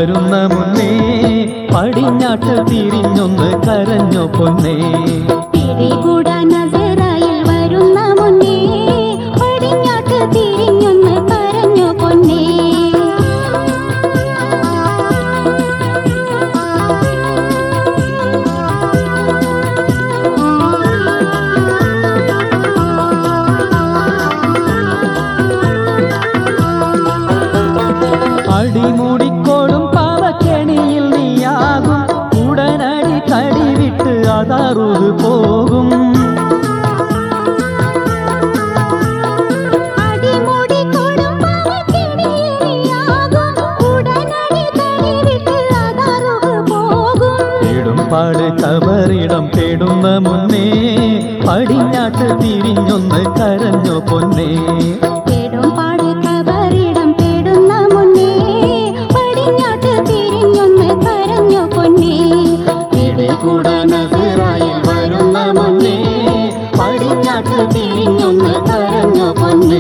വരുന്ന മുന്നേ പടിഞ്ഞാട്ട് തിരിഞ്ഞൊന്ന് കരഞ്ഞു പൊന്നേ പിടികൂടാൻ നസറായിൽ വരുന്ന മുന്നേ പടിഞ്ഞാട്ട് തിരിഞ്ഞൊന്ന് കരഞ്ഞു പൊന്നേ അടിമുടിക്കോടും പാവക്കെണിയിൽ നീയാകും ഉടനടി കടിവിട്ട് അതറുത് പോകും അടിമുടി കൊടുമ്പാവക്കിണിയാകും ഉടനടി തടിവിട്ട് അതറുവ് പോകും ഇടുംപാട് കബറിടം തേടുന്ന മുന്നേ പടിഞ്ഞാട്ട് തിരിഞ്ഞൊന്ന് കരഞ്ഞു പൊന്നേ കേടുംപാട് കബറിടം തേടുന്ന മുന്നേ പടിഞ്ഞാട്ട് തിരിഞ്ഞൊന്ന് കരഞ്ഞു പൊന്നേ പിടികൂടാൻ നസിറായിൽ വരുന്ന മുന്നേ പടിഞ്ഞാട്ട് തിരിഞ്ഞൊന്ന് കരഞ്ഞു പൊന്നേ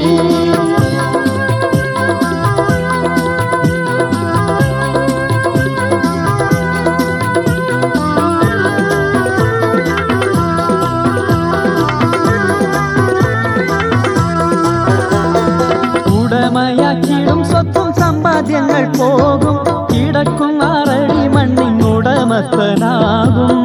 ഉടമയാക്കിടും സ്വത്തും സമ്പാദ്യങ്ങൾ പോകും കിടക്കും ആറടി മണ്ണിൻ ഉടമസ്ഥനാകും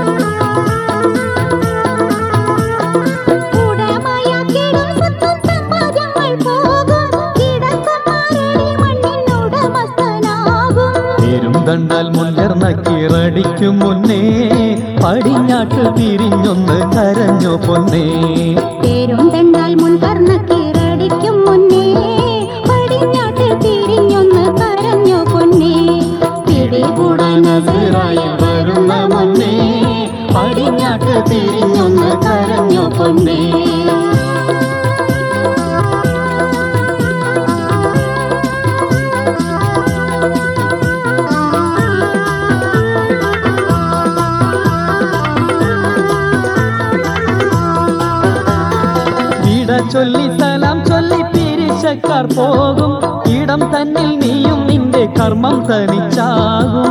ഉടമയാക്കിടും സ്വത്തും സമ്പാദ്യങ്ങൾ പോകും കിടക്കുമാരടി മണ്ണിൻ ഉടമസ്ഥനാകും പെരുന്തണ്ടാൽ മുൻകർന്ന കിറടിക്കും മുന്നേ പടിഞ്ഞാട്ട് തിരിഞ്ഞൊന്ന് കരഞ്ഞു പൊന്നേ പേരും തെണ്ടാൽ മുൻപർന്ന കിറടിക്കും മുന്നേ പടിഞ്ഞാട്ട് തിരിഞ്ഞൊന്ന് കരഞ്ഞു പൊന്നേ പിടികൂടാൻ നസിറായിൽ വരുന്ന മുന്നേ പടിഞ്ഞാട്ട് തിരിഞ്ഞൊന്ന് കരഞ്ഞു പൊന്നേ ഇട ചൊല്ലി സലാം ചൊല്ലി പിരിശക്കാർ പോകും ഇടം തന്നിൽ നീയും നിന്റെ കർമ്മം തനിച്ചാകും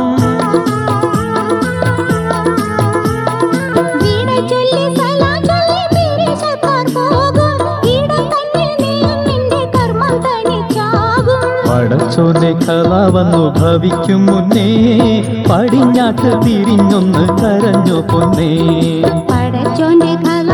വീണ ചൊല്ലി സലാം ചൊല്ലി പിരിശക്കാർ പോകും ഇടം തന്നിൽ നീയും നിന്റെ കർമ്മം തനിച്ചാകും പടച്ചോന്റെ കഥ വന്നു ഭവിക്കും മുന്നേ പടിഞ്ഞാട്ട് തിരിഞ്ഞൊന്ന് കരഞ്ഞു പൊന്നേ പടച്ചോന്റെ കഥ